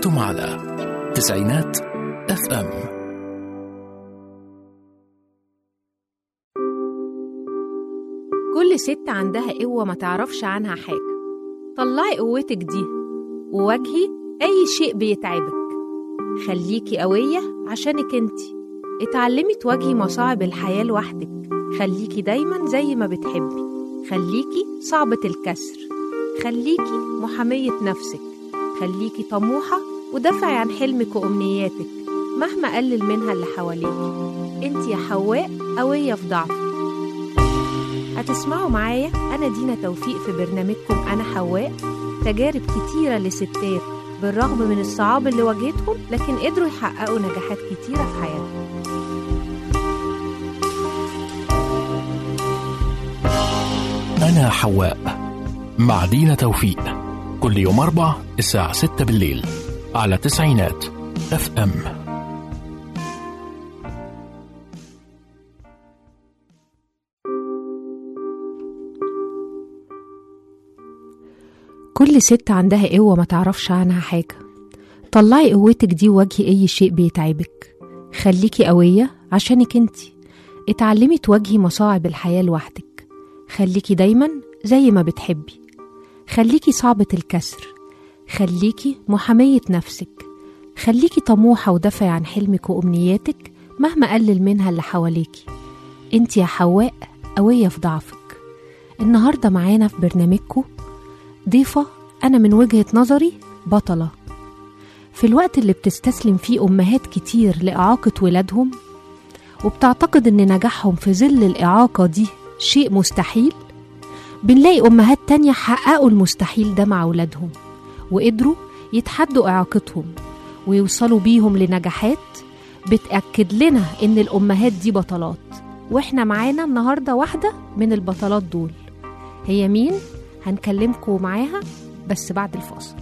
أنتم على تسعينات اف ام كل ست عندها قوة ما تعرفش عنها حاجة طلعي قوتك دي وواجهي أي شيء بيتعبك خليكي قوية عشانك انتي اتعلمي تواجهي مصاعب الحياة لوحدك خليكي دايما زي ما بتحبي خليكي صعبة الكسر خليكي محامية نفسك خليكي طموحة ودافعي عن حلمك وأمنياتك مهما قلل منها اللي حواليك انت يا حواء قوية في ضعفك هتسمعوا معايا أنا دينا توفيق في برنامجكم أنا حواء تجارب كتيرة لستات بالرغم من الصعاب اللي واجهتهم لكن قدروا يحققوا نجاحات كتيرة في حياتهم أنا حواء مع دينا توفيق كل يوم أربع الساعة ستة بالليل على تسعينات اف ام كل ست عندها قوة ما تعرفش عنها حاجة طلعي قوتك دي وواجهي أي شيء بيتعبك خليكي قوية عشانك انتي اتعلمي تواجهي مصاعب الحياة لوحدك خليكي دايما زي ما بتحبي خليكي صعبة الكسر خليكي محامية نفسك خليكي طموحة ودافعي عن حلمك وأمنياتك مهما قلل منها اللي حواليكي انتي يا حواء قوية في ضعفك النهاردة معانا في برنامجكم ضيفة أنا من وجهة نظري بطلة في الوقت اللي بتستسلم فيه أمهات كتير لإعاقة ولادهم وبتعتقد إن نجاحهم في ظل الإعاقة دي شيء مستحيل بنلاقي أمهات تانية حققوا المستحيل ده مع ولادهم وقدروا يتحدوا إعاقتهم ويوصلوا بيهم لنجاحات بتأكد لنا إن الأمهات دي بطلات وإحنا معانا النهاردة واحدة من البطلات دول هي مين؟ هنكلمكم معاها بس بعد الفاصل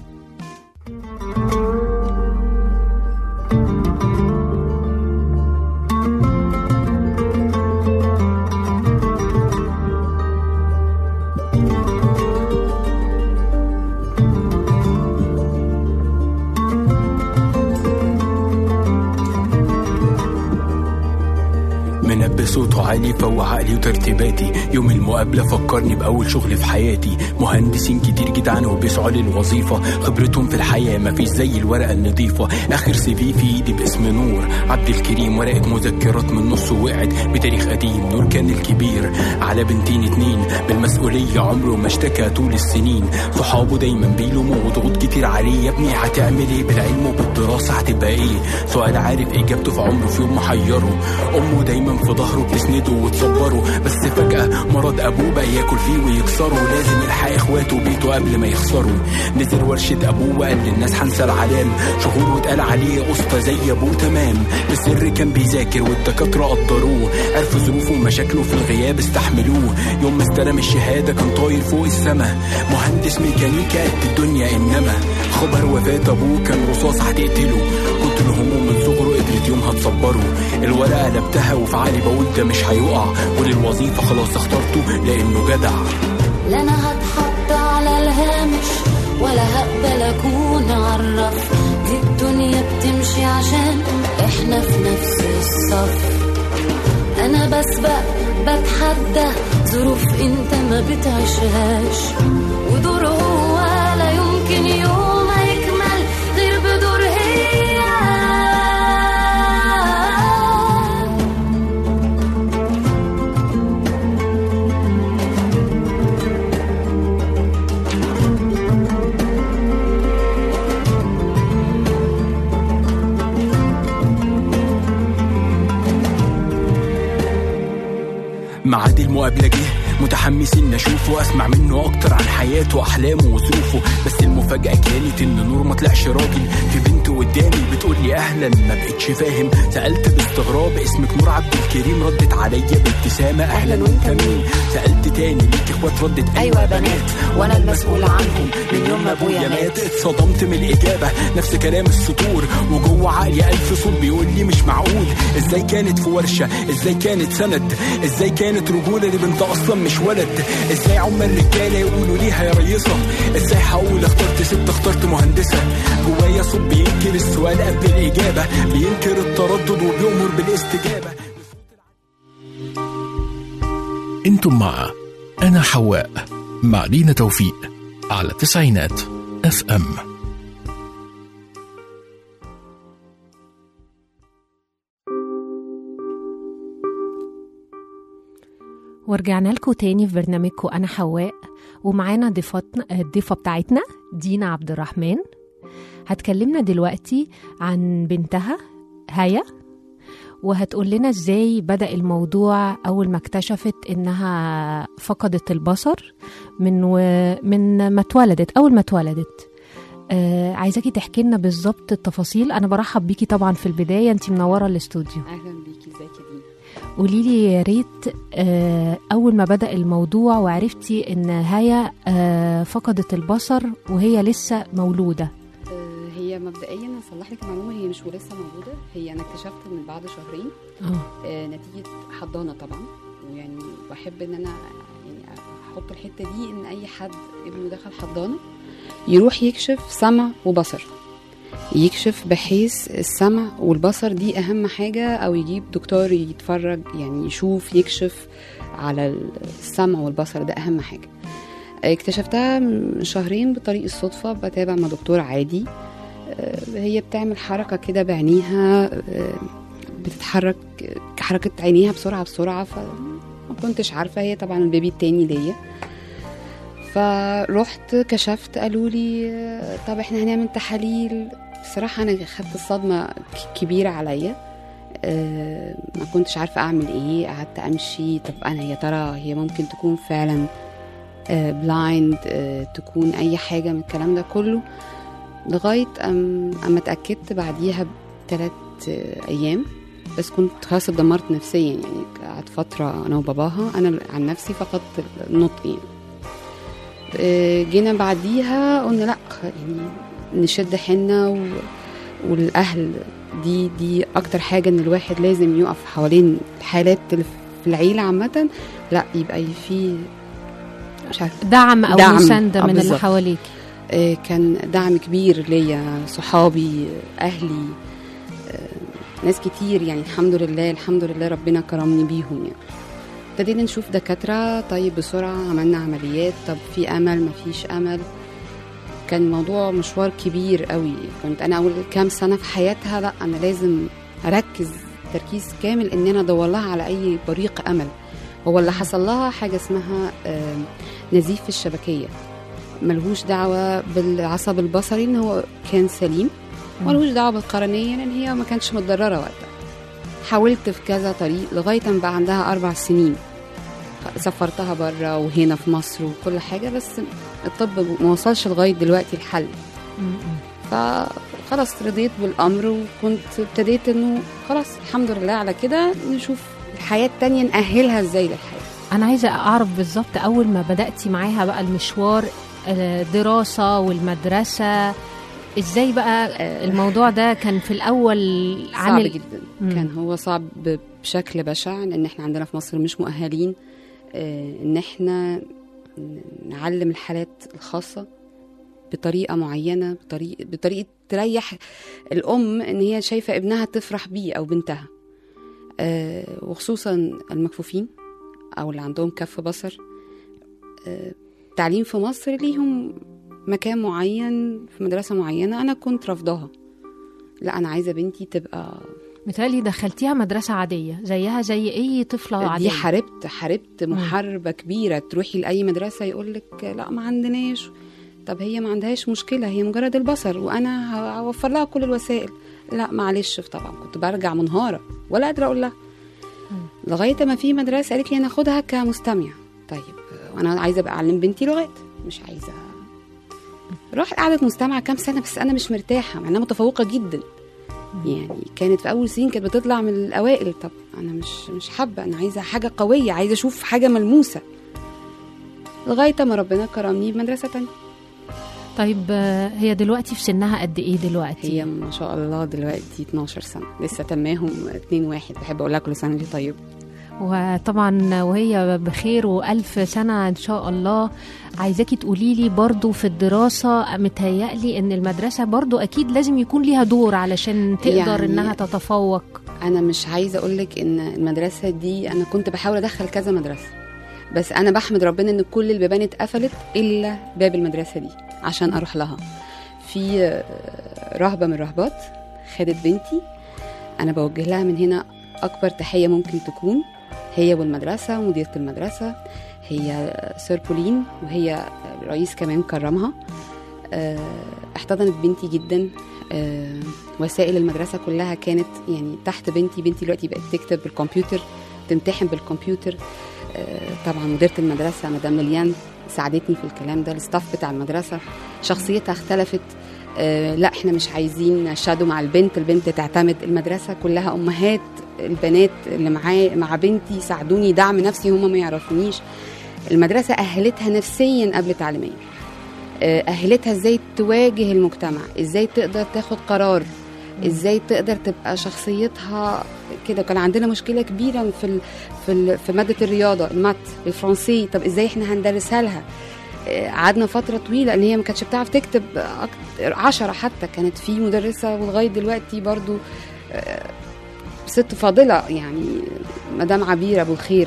منبه صوته عالي فوق عقلي وترتيباتي يوم المقابلة فكرني بأول شغل في حياتي مهندسين كتير جدعان وبيسعوا للوظيفة خبرتهم في الحياة مفيش زي الورقة النظيفة آخر سي في في إيدي باسم نور عبد الكريم ورقة مذكرات من نص وقعت بتاريخ قديم نور كان الكبير على بنتين اتنين بالمسؤولية عمره ما اشتكى طول السنين صحابه دايما بيلوموا وضغوط كتير عليه يا ابني هتعمل ايه بالعلم وبالدراسة هتبقى ايه سؤال عارف اجابته في عمره في يوم محيره امه دايما في ظهره بتسنده وتصبره بس فجأة مرض ابوه بقى ياكل فيه ويكسره لازم يلحق اخواته بيته قبل ما يخسروا نزل ورشة ابوه وقال للناس هنسى العلام شهور واتقال عليه اسطى زي ابوه تمام بالسر كان بيذاكر والدكاترة قدروه عرفوا ظروفه ومشاكله في الغياب استحملوه يوم ما استلم الشهادة كان طاير فوق السما مهندس ميكانيكا قد الدنيا انما خبر وفاة ابوه كان رصاص هتقتله كنت الهموم من صغره قدرت يومها تصبره الورقة قلبتها وفي عقلي بقول ده مش هيقع وللوظيفة خلاص اخترته لانه جدع لا انا هتحط على الهامش ولا هقبل اكون عرف دي الدنيا بتمشي عشان احنا في نفس الصف انا بسبق بتحدى ظروف انت ما بتعيشهاش ودور هو لا يمكن يوم هيكمل غير بدور هي ميعاد المقابلة جه متحمسين نشوفه اسمع منه اكتر عن حياته واحلامه وظروفه بس المفاجأة كانت ان نور ما طلعش راجل في بنت قدامي بتقول لي اهلا ما بقتش فاهم سألت باستغراب اسمك نور عبد الكريم ردت عليا بابتسامة اهلا وانت مين سألت تاني ليك اخوات ردت ايوه بنات وانا المسؤول عنهم من يوم ما ابويا مات اتصدمت من الاجابة نفس كلام السطور وجوه عقلي الف صوت بيقول لي مش معقول ازاي كانت في ورشة ازاي كانت سند ازاي كانت رجولة لبنت اصلا مش ولد ازاي عمال الرجاله يقولوا ليها يا ريصه ازاي هقول اخترت ست اخترت مهندسه جوايا صوت بينكر السؤال قبل الإجابة بينكر التردد وبيؤمر بالاستجابة انتم مع انا حواء مع دينا توفيق على تسعينات اف ام ورجعنا لكم تاني في برنامجكم أنا حواء ومعانا ضيفتنا الضيفة بتاعتنا دينا عبد الرحمن هتكلمنا دلوقتي عن بنتها هيا وهتقول لنا ازاي بدأ الموضوع أول ما اكتشفت إنها فقدت البصر من و... من ما اتولدت أول ما اتولدت آه عايزاكي تحكي لنا بالظبط التفاصيل أنا برحب بيكي طبعا في البداية أنت منورة الاستوديو اهلا بيكي ازيك يا دينا قولي لي يا ريت آه، أول ما بدأ الموضوع وعرفتي إن هيا آه، فقدت البصر وهي لسه مولودة آه، هي مبدئيا هصلح لك معلومه هي مش ولسه موجوده هي انا اكتشفت من بعد شهرين اه آه، نتيجه حضانه طبعا ويعني بحب ان انا يعني احط الحته دي ان اي حد ابنه دخل حضانه يروح يكشف سمع وبصر يكشف بحيث السمع والبصر دي اهم حاجه او يجيب دكتور يتفرج يعني يشوف يكشف على السمع والبصر ده اهم حاجه اكتشفتها من شهرين بطريق الصدفه بتابع مع دكتور عادي آه، هي بتعمل حركه كده بعينيها آه، بتتحرك حركه عينيها بسرعه بسرعه فما كنتش عارفه هي طبعا البيبي التاني ليا فرحت كشفت قالوا لي آه، طب احنا هنعمل تحاليل بصراحه انا خدت الصدمه ك- كبيره عليا آه، ما كنتش عارفه اعمل ايه قعدت امشي طب انا يا ترى هي ممكن تكون فعلا بلايند تكون اي حاجه من الكلام ده كله لغايه أم- اما اتاكدت بعديها بثلاث ايام بس كنت خلاص اتدمرت نفسيا يعني قعدت فتره انا وباباها انا عن نفسي فقدت النطق يعني آه، جينا بعديها قلنا لا يعني نشد حنا و... والاهل دي دي اكتر حاجه ان الواحد لازم يقف حوالين الحالات اللي في العيله عامه لا يبقى في مش عارفه دعم أو دعم. مساندة آه، من اللي بالظبط. حواليك آه، كان دعم كبير ليا صحابي آه، اهلي آه، ناس كتير يعني الحمد لله الحمد لله ربنا كرمني بيهم يعني ابتدينا نشوف دكاترة طيب بسرعة عملنا عمليات طب في أمل مفيش أمل كان موضوع مشوار كبير قوي كنت أنا أول كام سنة في حياتها لا أنا لازم أركز تركيز كامل إن أنا أدور لها على أي بريق أمل هو اللي حصل لها حاجة اسمها آه، نزيف في الشبكية ملهوش دعوة بالعصب البصري ان هو كان سليم ملهوش دعوة بالقرنية لان هي ما كانتش متضررة وقتها حاولت في كذا طريق لغاية ما بقى عندها أربع سنين سفرتها بره وهنا في مصر وكل حاجة بس الطب ما وصلش لغاية دلوقتي الحل فخلاص رضيت بالأمر وكنت ابتديت انه خلاص الحمد لله على كده نشوف الحياة التانية نأهلها ازاي للحياة أنا عايزة أعرف بالظبط أول ما بدأتي معاها بقى المشوار آه، دراسة والمدرسة ازاي بقى آه. الموضوع ده كان في الأول صعب عامل جدا مم. كان هو صعب ب- بشكل بشع لان احنا عندنا في مصر مش مؤهلين آه، ان احنا ن- نعلم الحالات الخاصه بطريقه معينه بطريقه بطريقه تريح الام ان هي شايفه ابنها تفرح بيه او بنتها آه، وخصوصا المكفوفين او اللي عندهم كف بصر آه، التعليم في مصر ليهم مكان معين في مدرسه معينه انا كنت رافضاها لا انا عايزه بنتي تبقى متهيألي دخلتيها مدرسة عادية زيها زي أي طفلة عادية دي حاربت حاربت محاربه كبيره تروحي لاي مدرسه يقول لك لا ما عندناش طب هي ما عندهاش مشكله هي مجرد البصر وانا ه- هوفر لها كل الوسائل لا معلش طبعا كنت برجع منهاره ولا قادره اقول لها لغايه ما في مدرسه قالت لي انا اخدها كمستمع طيب وانا عايزه ابقى اعلم بنتي لغات مش عايزه راحت قعدت مستمعه كام سنه بس انا مش مرتاحه مع انها متفوقه جدا يعني كانت في اول سنين كانت بتطلع من الاوائل طب انا مش مش حابه انا عايزه حاجه قويه عايزه اشوف حاجه ملموسه لغايه ما ربنا كرمني بمدرسه تانية طيب آه، هي دلوقتي في سنها قد ايه دلوقتي هي ما شاء الله دلوقتي 12 سنه لسه تماهم 2 واحد بحب اقول لها كل سنه وانت طيب وطبعا وهي بخير وألف سنة إن شاء الله عايزاكي تقولي لي برضو في الدراسة متهيألي إن المدرسة برضو أكيد لازم يكون ليها دور علشان تقدر يعني- إنها تتفوق انا مش عايزه اقول لك ان المدرسه دي انا كنت بحاول ادخل كذا مدرسه بس انا بحمد ربنا ان كل البيبان اتقفلت الا باب المدرسه دي عشان اروح لها في آه، رهبه من الرهبات خدت بنتي انا بوجه لها من هنا اكبر تحيه ممكن تكون هي والمدرسه ومديره المدرسه هي سير بولين وهي الرئيس كمان كرمها آه، احتضنت بنتي جدا آه، وسائل المدرسه كلها كانت يعني تحت بنتي بنتي دلوقتي بقت تكتب بالكمبيوتر تمتحن بالكمبيوتر آه، طبعا مديره المدرسه مدام ليليان ساعدتني في الكلام ده الستاف بتاع المدرسه شخصيتها اختلفت آه، لا احنا مش عايزين شادو مع البنت البنت تعتمد المدرسه كلها امهات البنات اللي معايا مع بنتي ساعدوني دعم نفسي هم ما يعرفونيش المدرسه اهلتها نفسيا قبل تعليميا آه، اهلتها ازاي تواجه المجتمع ازاي تقدر تاخد قرار ازاي تقدر تبقى شخصيتها كده كان عندنا مشكله كبيره في ال في ال في ماده الرياضه المات الفرنسي طب ازاي احنا هندرسها لها آه، قعدنا فتره طويله ان هي ما كانتش بتعرف تكتب أكتر عشرة حتى كانت في مدرسه ولغايه دلوقتي برضو آه، ست فاضله يعني مدام عبير ابو الخير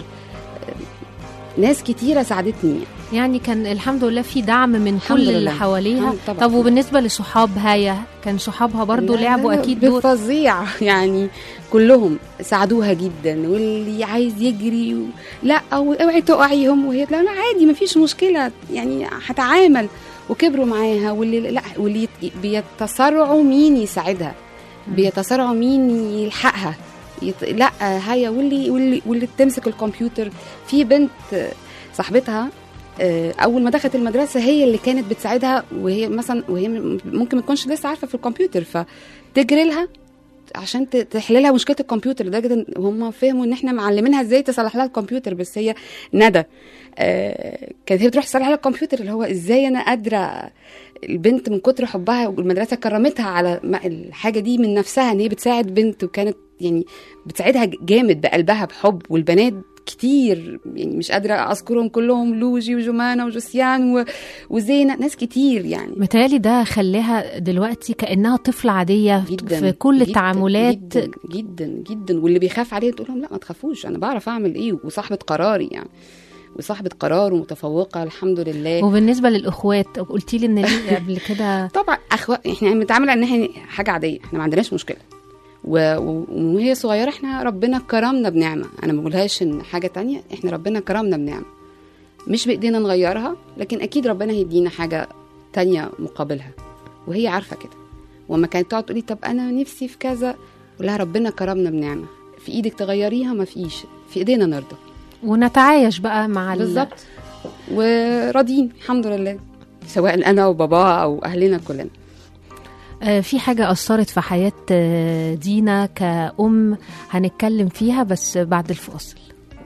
آه، ناس كتيره ساعدتني يعني كان الحمد لله في دعم من الحمد كل اللي لله. حواليها الحمد- طبعا. طب وبالنسبة لصحاب هايا كان صحابها برضو لا، لعبوا لا، أكيد دور بفظيع يعني كلهم ساعدوها جدا واللي عايز يجري و... لا او اوعي تقعيهم وهي لا لا عادي مفيش مشكله يعني هتعامل وكبروا معاها واللي لا واللي يت- بيتسارعوا مين يساعدها بيتسارعوا مين يلحقها يط... لا هيا واللي واللي واللي تمسك الكمبيوتر في بنت آه، صاحبتها آه، اول ما دخلت المدرسه هي اللي كانت بتساعدها وهي مثلا وهي م- ممكن ما تكونش لسه عارفه في الكمبيوتر فتجري لها عشان ت- تحل لها مشكله الكمبيوتر لدرجه ان هم فهموا ان احنا معلمينها ازاي تصلح لها الكمبيوتر بس هي ندى آه، كانت هي بتروح تصلح لها الكمبيوتر اللي هو ازاي انا قادره البنت من كتر حبها والمدرسه كرمتها على ما- الحاجه دي من نفسها ان هي بتساعد بنت وكانت يعني بتساعدها جامد بقلبها بحب والبنات كتير يعني مش قادره اذكرهم كلهم لوجي وجمانه وجوسيان و... وزينه ناس كتير يعني متهيألي ده خلاها دلوقتي كأنها طفلة عادية جدا في كل جداً، التعاملات جدا جدا جدا واللي بيخاف عليه تقول لهم لا ما تخافوش انا بعرف اعمل ايه وصاحبه قراري يعني وصاحبه قرار ومتفوقه الحمد لله وبالنسبة للأخوات قلتي لي إن ليه قبل كده طبعا اخوة احنا بنتعامل ان احنا حاجه عاديه احنا ما عندناش مشكله و- و- وهي صغيره احنا ربنا كرمنا بنعمه انا ما بقولهاش ان حاجه تانية احنا ربنا كرمنا بنعمه مش بايدينا نغيرها لكن اكيد ربنا هيدينا حاجه تانية مقابلها وهي عارفه كده وما كانت تقعد تقولي طب انا نفسي في كذا أقول لها ربنا كرمنا بنعمه في ايدك تغيريها ما فيش في ايدينا نرضى ونتعايش بقى مع ال- بالظبط وراضيين الحمد لله سواء انا وباباها او اهلنا كلنا آه، في حاجة أثرت في حياة آه، دينا كأم هنتكلم فيها بس بعد الفاصل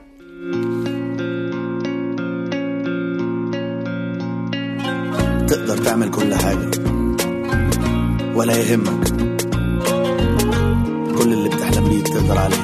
تقدر تعمل كل حاجة ولا يهمك كل اللي بتحلم بيه تقدر عليه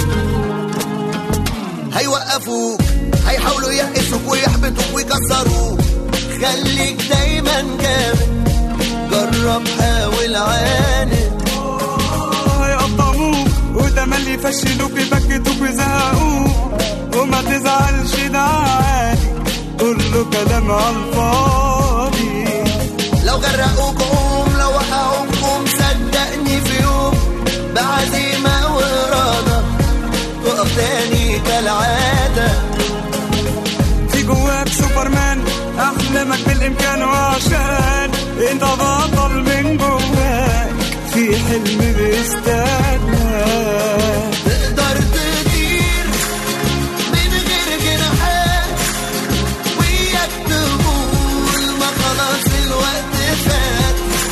هيوقفوك هيحاولوا يقسوك ويحبطوك ويكسروك خليك دايما جامد جرب حاول عاند هيقطعوك وتملي يفشلوك يبكتوك ويزهقوك وما تزعلش ده عادي كله كلام على الفاضي لو غرقوك قوم لو وقعوك قوم صدقني في يوم بعزيمة وإرادة تقف تاني كالعادة في جواك سوبرمان احلامك بالامكان وعشان انت بطل من جواك في حلم بيستناك تقدر تطير من غير جناحات وياك تقول ما خلاص الوقت فات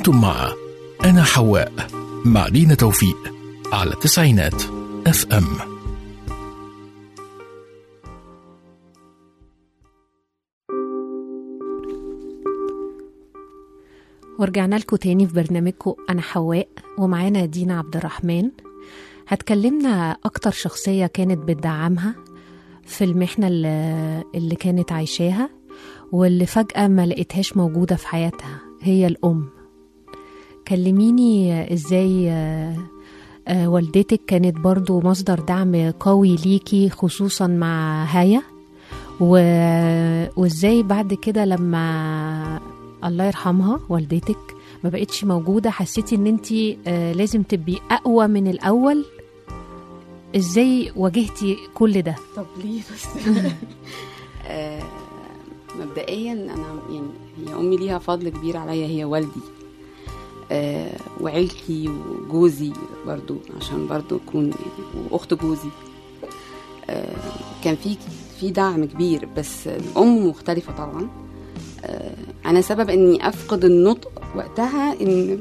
كنتم مع أنا حواء مع دينا توفيق على تسعينات اف ام ورجعنا لكم تاني في برنامجكم أنا حواء ومعانا دينا عبد الرحمن هتكلمنا أكتر شخصية كانت بتدعمها في المحنة اللي, اللي كانت عايشاها واللي فجأة ما لقيتهاش موجودة في حياتها هي الأم كلميني إزاي آه، آه، والدتك كانت برضو مصدر دعم قوي ليكي خصوصا مع هايا و... وازاي بعد كده لما الله يرحمها والدتك ما بقتش موجودة حسيتي ان انت لازم تبقي اقوى من الاول ازاي واجهتي كل ده طب ليه بس آه، مبدئيا انا يعني هي امي ليها فضل كبير عليا هي والدي آه، وعيلتي وجوزي برضو عشان برضو اكون يعني واخت جوزي آه، كان في في دعم كبير بس الام مختلفه طبعا آه، انا سبب اني افقد النطق وقتها ان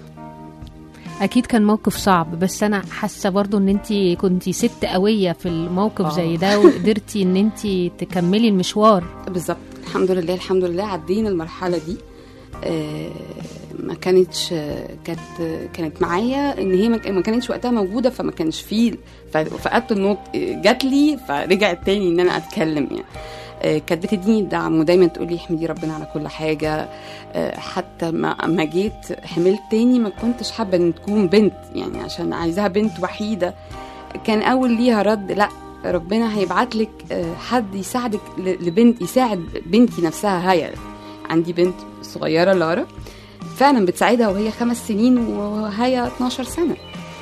اكيد كان موقف صعب بس انا حاسه برضو ان انت كنتي ست قويه في الموقف آه. زي ده وقدرتي ان انت تكملي المشوار بالظبط الحمد لله الحمد لله عدينا المرحله دي آه، ما كانتش كانت كانت معايا ان هي ما ما كانتش وقتها موجوده فما كانش فيه ف- فقدت النطق جات لي فرجعت تاني ان انا اتكلم يعني آه، كانت بتديني الدعم ودايما تقول لي احمدي ربنا على كل حاجه آه، حتى ما ما جيت حملت تاني ما كنتش حابه ان تكون بنت يعني عشان عايزاها بنت وحيده كان اول ليها رد لا ربنا هيبعت لك آه، حد يساعدك ل- لبنت يساعد بنتي نفسها هيا عندي بنت صغيره لارا فعلا بتساعدها وهي خمس سنين وهي 12 سنه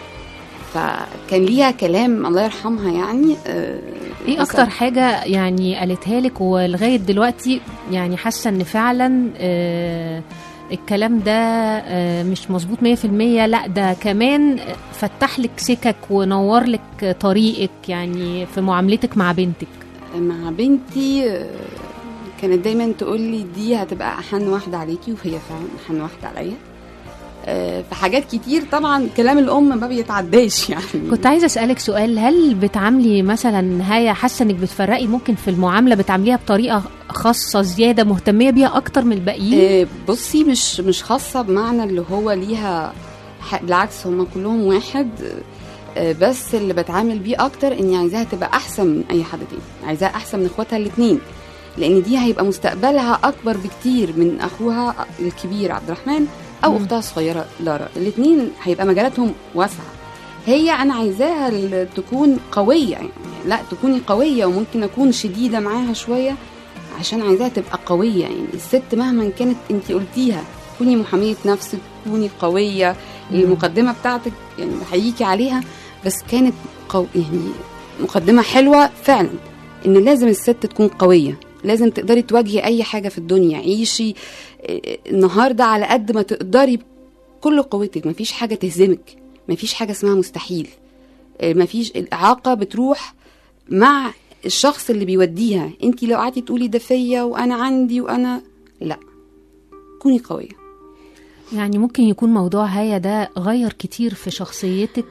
فكان ليها كلام الله يرحمها يعني آه، ايه بس- اكتر حاجه يعني قالتها لك ولغايه دلوقتي يعني حاسه ان فعلا آه الكلام ده آه مش مظبوط 100% لا ده كمان فتح لك سكك ونور لك طريقك يعني في معاملتك مع بنتك مع بنتي آه، كانت دايما تقول لي دي هتبقى احن واحده عليكي وهي فعلا احن واحده عليا آه، في حاجات كتير طبعا كلام الام ما بيتعداش يعني كنت عايزه اسالك سؤال هل بتعاملي مثلا هيا حاسه انك بتفرقي ممكن في المعامله بتعامليها بطريقه خاصه زياده مهتميه بيها اكتر من الباقيين آه، بصي مش مش خاصه بمعنى اللي هو ليها ح- بالعكس هم كلهم واحد آه، بس اللي بتعامل بيه اكتر اني عايزاها تبقى احسن من اي حد تاني عايزاها احسن من اخواتها الاثنين لان دي هيبقى مستقبلها اكبر بكتير من اخوها الكبير عبد الرحمن او مم. اختها الصغيره لارا الاثنين هيبقى مجالاتهم واسعه هي انا عايزاها ال- تكون قويه يعني لا تكوني قويه وممكن اكون شديده معاها شويه عشان عايزاها تبقى قويه يعني الست مهما كانت انت قلتيها كوني محاميه نفسك كوني قويه المقدمه بتاعتك يعني بحييكي عليها بس كانت قو يعني مقدمه حلوه فعلا ان لازم الست تكون قويه لازم تقدري تواجهي اي حاجه في الدنيا عيشي آه، النهارده على قد ما تقدري بكل قوتك مفيش حاجه تهزمك مفيش حاجه اسمها مستحيل آه، مفيش الاعاقه بتروح مع الشخص اللي بيوديها انت لو قعدتي تقولي ده فيا وانا عندي وانا لا كوني قويه يعني ممكن يكون موضوع هيا ده غير كتير في شخصيتك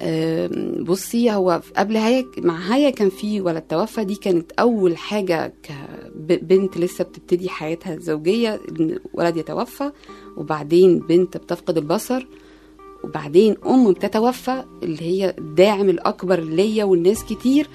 أم، بصي هو قبل هيا مع هيا كان في ولد توفى دي كانت اول حاجه كبنت لسه بتبتدي حياتها الزوجيه ان ولد يتوفى وبعدين بنت بتفقد البصر وبعدين ام بتتوفى اللي هي الداعم الاكبر ليا والناس كتير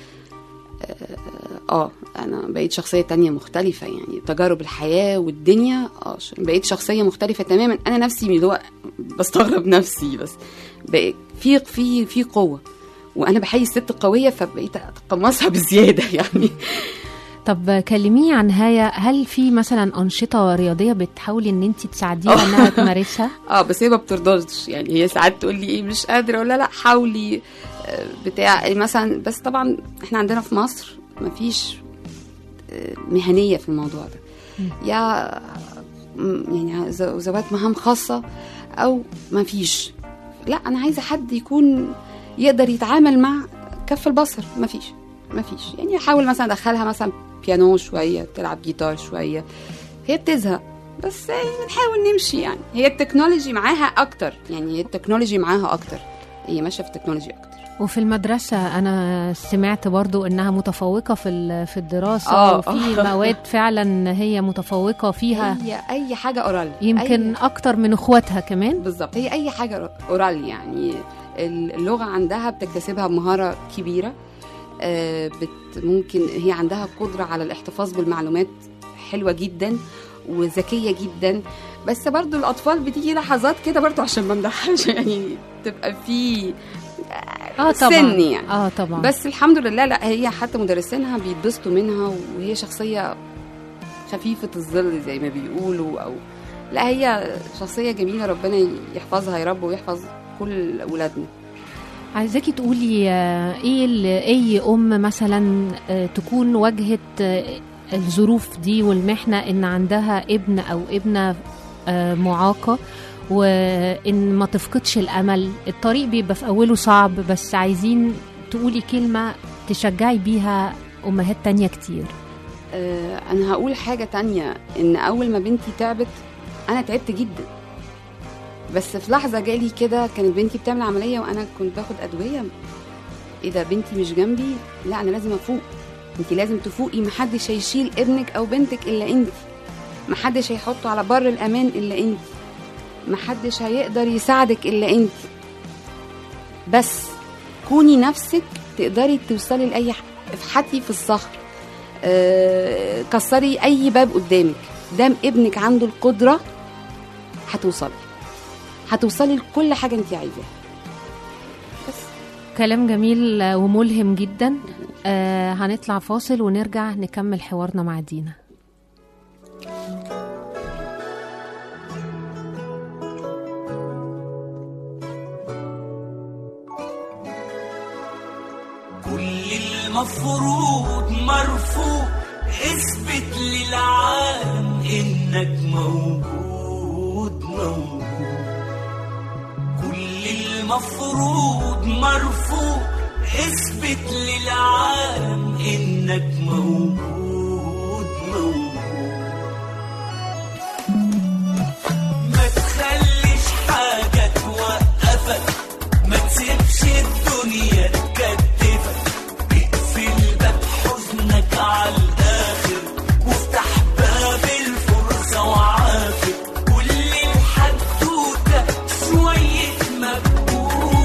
اه آه، انا بقيت شخصيه تانية مختلفه يعني تجارب الحياه والدنيا اه ش- بقيت شخصيه مختلفه تماما انا نفسي اللي هو بستغرب نفسي بس بقيت في في في قوه وانا بحيي الست القويه فبقيت اتقمصها بزياده يعني طب كلميني عن هيا هل في مثلا أنشطة رياضية بتحاولي ان انت تساعديها انها تمارسها اه بس هي ما بترضاش يعني هي ساعات تقول لي ايه مش قادره ولا لا حاولي آه، بتاع مثلا بس طبعا احنا عندنا في مصر ما فيش مهنيه في الموضوع ده يا م- يعني ز- ذوات مهام خاصه او ما فيش لا انا عايزه حد يكون يقدر يتعامل مع كف البصر ما فيش ما فيش يعني احاول مثلا ادخلها مثلا بيانو شويه تلعب جيتار شويه هي بتزهق بس يعني بنحاول نمشي يعني هي التكنولوجي معاها اكتر يعني هي التكنولوجي معاها اكتر هي ماشيه في التكنولوجي اكتر وفي المدرسة أنا سمعت برضو إنها متفوقة في ال- في الدراسة آه. وفي مواد فعلا هي متفوقة فيها هي اي حاجه اورال يمكن أي- أكتر من إخواتها كمان بالظبط هي اي حاجه اورال يعني اللغه عندها بتكتسبها بمهاره كبيره آه، بت ممكن هي عندها قدره على الاحتفاظ بالمعلومات حلوه جدا وذكيه جدا بس برضو الاطفال بتيجي لحظات كده برضو عشان ما امدحهاش يعني تبقى في اه طبعا سن يعني. اه طبعا بس الحمد لله لا هي حتى مدرسينها بيتبسطوا منها وهي شخصيه خفيفه الظل زي ما بيقولوا او لا هي شخصيه جميله ربنا يحفظها يا رب ويحفظ كل اولادنا عايزاكي تقولي آه، ايه اللي اي ام مثلا آه، تكون واجهت آه، الظروف دي والمحنه ان عندها ابن او ابنه آه، معاقه وان ما تفقدش الامل الطريق بيبقى في اوله صعب بس عايزين تقولي كلمه تشجعي بيها امهات تانية كتير آه، انا هقول حاجه تانية ان اول ما بنتي تعبت انا تعبت جدا بس في لحظه جالي كده كانت بنتي بتعمل عمليه وانا كنت باخد ادويه ايه ده بنتي مش جنبي لا انا لازم افوق انت لازم تفوقي محدش هيشيل ابنك او بنتك الا انت محدش هيحطه على بر الامان الا انت محدش هيقدر يساعدك الا انت بس كوني نفسك تقدري توصلي لاي ح- افحتي في الصخر آه، كسري اي باب قدامك دام ابنك عنده القدره هتوصلي هتوصلي لكل حاجه انت عايزاها بس كلام جميل آه، وملهم جدا آه هنطلع فاصل ونرجع نكمل حوارنا مع دينا كل المفروض مرفوض اثبت للعالم انك موجود موجود كل المفروض مرفوض اثبت للعالم انك موجود موجود ما تخليش حاجة توقفك ما تسيبش الدنيا تكتفك اقفل باب حزنك على الآخر وافتح باب الفرصة وعافر كل الحدوتة شوية مجهود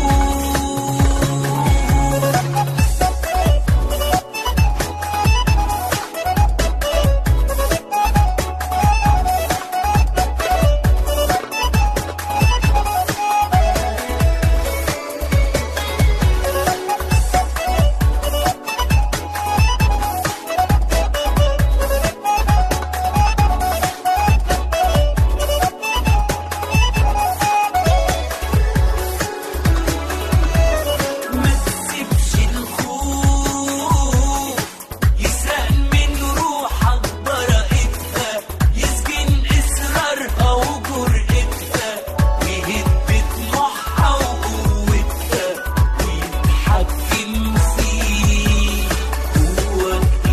ما تسيبش الخوف يسرق من روحك براءتها يسجن إصرارها وجرأتها ويهد طموحها وقوتها ويتحكم فيك جواك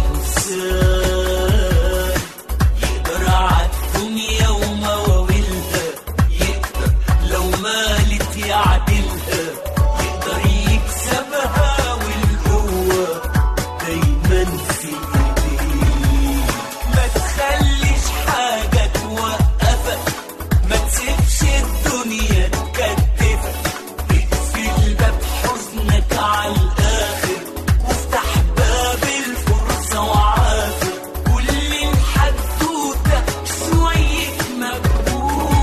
إنسان يقدر عالدنيا ومواويلها يقدر لو مالت يعدلها يقدر يكسبها والقوة دايما في ايديه ما تخليش حاجة توقفك ما تسيبش الدنيا تكتفك اقفل باب حزنك على الآخر وافتح باب الفرصة وعافر كل الحدوتة شوية مجهود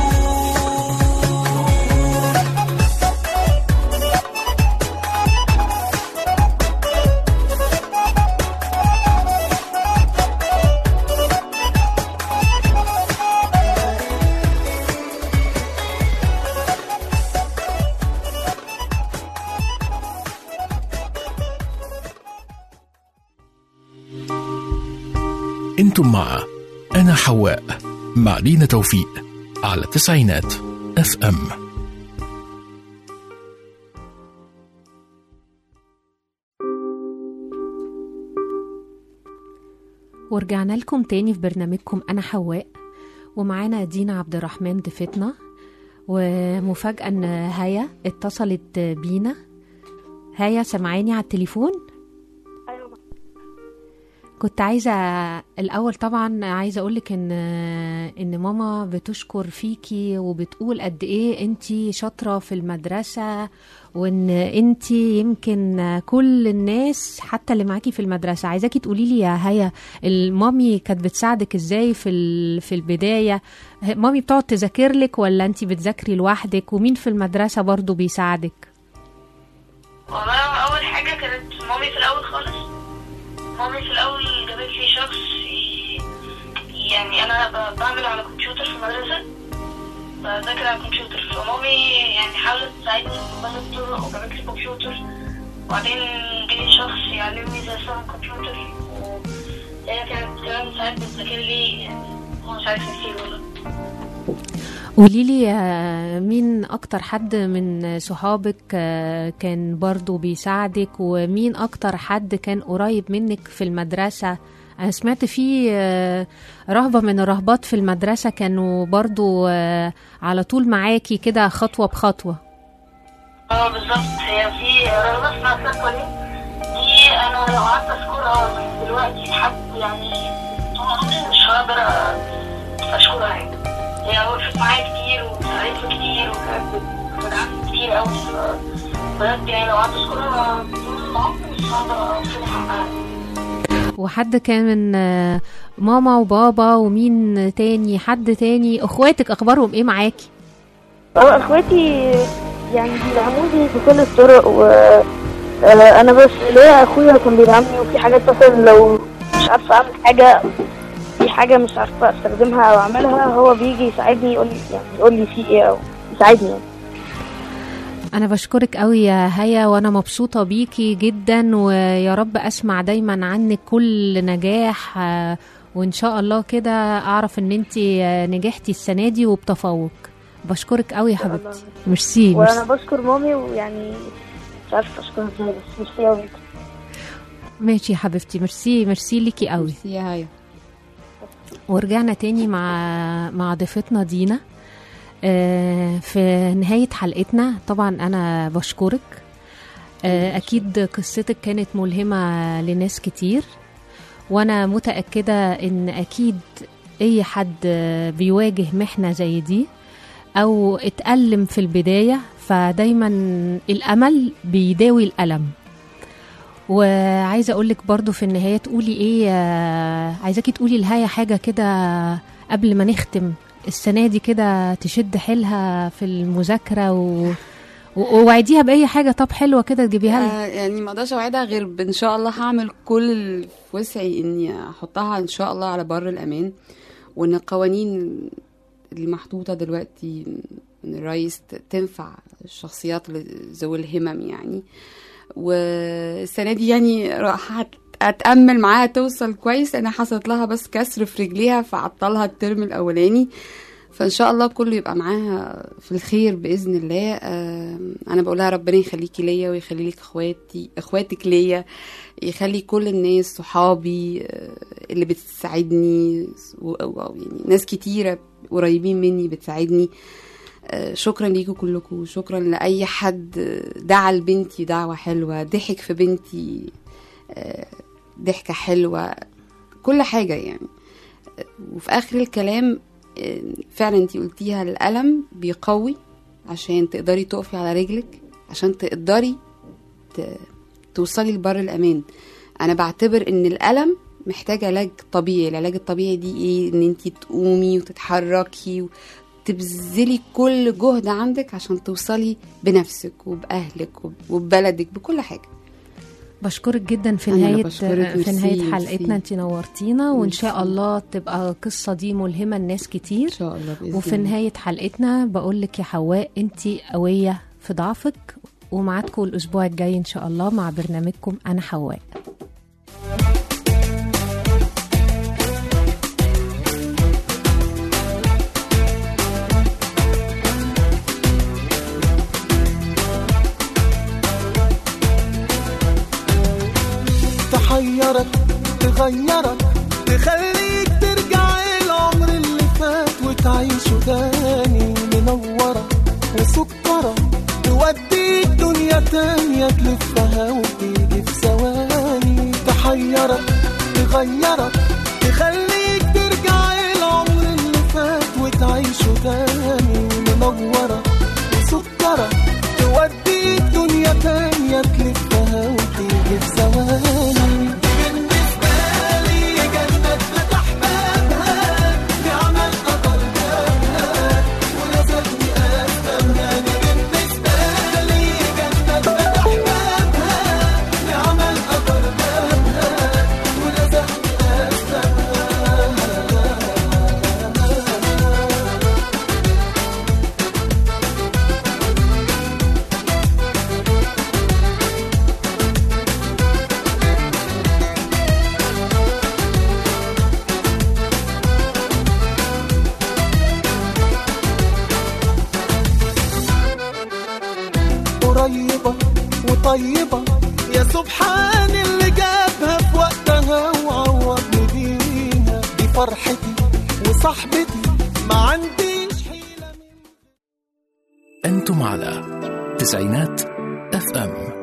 انتم مع انا حواء مع دينا توفيق على تسعينات اف ام ورجعنا لكم تاني في برنامجكم أنا حواء ومعانا دينا عبد الرحمن ضيفتنا ومفاجأة ان هيا اتصلت بينا هيا سمعاني على التليفون ايوه كنت عايزة الأول طبعا عايزة أقولك إن إن ماما بتشكر فيكي وبتقول قد إيه أنتي شاطرة في المدرسة وإن أنتي يمكن كل الناس حتى اللي معاكي في المدرسة عايزاكي تقولي لي يا هيا المامي كانت بتساعدك إزاي في ال- في البداية مامي بتقعد تذاكر لك ولا أنتي بتذاكري لوحدك ومين في المدرسة برضو بيساعدك والله اول حاجه كانت مامي في الاول خالص مامي في الاول جابت لي شخص ي- يعني انا ب- بعمل على كمبيوتر في المدرسه بذاكر على الكمبيوتر فمامي يعني حاولت تساعدني ببعض الطرق وجابت لي كمبيوتر وبعدين جالي شخص يعلمني ازاي استخدم كمبيوتر وهي كانت كمان ساعات بتذاكر لي يعني هو ساعدني كتير والله قولي لي آه، مين اكتر حد من صحابك آه، كان برضو بيساعدك ومين اكتر حد كان قريب منك في المدرسة انا سمعت في آه، رهبة من الرهبات في المدرسة كانوا برضو آه، على طول معاكي كده خطوة بخطوة اه بالظبط هي في رغبة اسمها الثقة دي دي انا لو قعدت اذكرها دلوقتي لحد يعني طول عمري مش هقدر اشكرها يعني هي وقفت معايا كتير وساعدتني كتير وكانت بتدعمني كتير قوي بجد يعني لو قعدت اذكرها طول عمري مش هقدر اوصل حقها وحد كان من آه، ماما وبابا ومين تاني حد تاني اخواتك اخبارهم ايه معاكي هو اخواتي يعني بيدعموني بكل الطرق و آه، انا بس ليا اخويا كان بيدعمني وفي حاجات مثلا لو مش عارفه اعمل حاجه في حاجه مش عارفه استخدمها او اعملها هو بيجي يساعدني يقول لي يعني يقول لي في ايه او يساعدني يعني. أنا بشكرك قوي يا هيا وأنا مبسوطة بيكي جدا ويا رب أسمع دايما عنك كل نجاح آه، وإن شاء الله كده أعرف إن أنت نجحتي السنة دي وبتفوق بشكرك قوي يا شاء الله. حبيبتي ميرسي وانا ميرسي بشكر مامي ويعني مش عارفه اشكرها ازاي بس ميرسي قوي ماشي يا حبيبتي ميرسي ميرسي ليكي قوي ميرسي يا هايا ورجعنا تاني مع مع ضيفتنا دينا آه، في نهاية حلقتنا طبعا أنا بشكرك آه، أكيد قصتك كانت ملهمة لناس كتير وأنا متأكدة إن أكيد أي حد آه، بيواجه محنة زي دي أو اتألم في البداية فدايما الأمل بيداوي الألم وعايزه اقول لك برضو في النهايه تقولي ايه آه، عايزاكي تقولي لهايا حاجه كده قبل ما نختم السنه دي كده تشد حيلها في المذاكره و... و- ووعديها باي حاجه طب حلوه كده تجيبيها لها آه يعني ما اقدرش اوعدها غير ب- ان شاء الله هعمل كل اللي في وسعي اني احطها ان شاء الله على بر الامان وان القوانين اللي محطوطه دلوقتي من الرئيس ت- تنفع الشخصيات اللي ذوي الهمم يعني والسنه دي يعني راح هت- اتامل معاها توصل كويس انا حصلت لها بس كسر في رجليها فعطلها الترم الاولاني فان شاء الله كله يبقى معاها في الخير باذن الله آم، انا بقولها ربنا يخليكي ليا ويخلي لك اخواتي اخواتك ليا يخلي كل الناس صحابي آه، اللي بتساعدني و- و- يعني ناس كتيره قريبين مني بتساعدني آه، شكرا ليكم كلكم شكرا لاي حد دعا لبنتي دعوه حلوه ضحك في بنتي آه، ضحكه حلوه كل حاجه يعني آه، وفي اخر الكلام آه، فعلا انت قلتيها الالم بيقوي عشان تقدري تقفي على رجلك عشان تقدري ت- توصلي لبر الامان انا بعتبر ان الالم محتاج علاج طبيعي العلاج الطبيعي دي ايه ان انت تقومي وتتحركي وتبذلي كل جهد عندك عشان توصلي بنفسك وباهلك وب- وببلدك بكل حاجه بشكرك جدا في أنا اللي نهايه بشكرك، في نهايه ميرسي، حلقتنا ميرسي. انت نورتينا وان شاء ميرسي. الله تبقى القصه دي ملهمه لناس كتير ان شاء الله بإذن وفي الله. نهايه حلقتنا بقول لك يا حواء انت قويه في ضعفك ومعاكم الاسبوع الجاي ان شاء الله مع برنامجكم انا حواء تحيرك تغيرك تخليك ترجع العمر اللي فات وتعيشوا تاني منورة وسكرة توديك دنيا تانية تلفها وتيجي في ثواني تحيرك تغيرك تخليك ترجع العمر اللي فات وتعيشوا تاني منورة وسكرة توديك دنيا تانية تلفها وتيجي في ثواني بالنسبة لي جنة فتح بابها نعمة قطر بابها ورزقني أفهمها بالنسبة لي جنة فتح بابها نعمة قطر بابها ورزقني أفهمها قريبة وطيبة يا سبحان اللي جابها في وقتها وعوضني بيها دي فرحتي وصاحبتي ما عنديش أنتم على تسعينات اف ام